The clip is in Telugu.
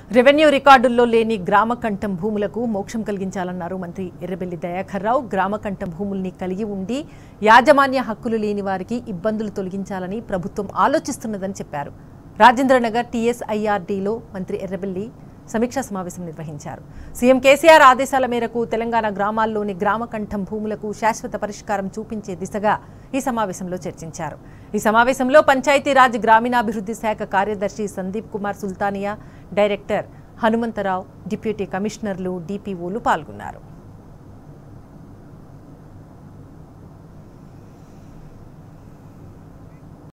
రెవెన్యూ రికార్డుల్లో లేని గ్రామ కంఠం భూములకు మోక్షం కలిగించాలన్నారు మంత్రి ఎర్రబెల్లి దయాకర్ రావు గ్రామ కంఠం భూముల్ని కలిగి ఉండి యాజమాన్య హక్కులు లేని వారికి ఇబ్బందులు తొలగించాలని ప్రభుత్వం ఆలోచిస్తున్నదని చెప్పారు రాజేంద్రనగర్ టీఎస్ఐఆర్డీలో మంత్రి ఎర్రబెల్లి సమీక్షా సమావేశం నిర్వహించారు సీఎం కేసీఆర్ ఆదేశాల మేరకు తెలంగాణ గ్రామాల్లోని గ్రామ కంఠం భూములకు శాశ్వత పరిష్కారం చూపించే దిశగా ఈ సమావేశంలో చర్చించారు ఈ సమావేశంలో పంచాయతీరాజ్ గ్రామీణాభివృద్ధి శాఖ కార్యదర్శి సందీప్ కుమార్ సుల్తానియా డైరెక్టర్ హనుమంతరావు డిప్యూటీ కమిషనర్లు డిపిఓలు పాల్గొన్నారు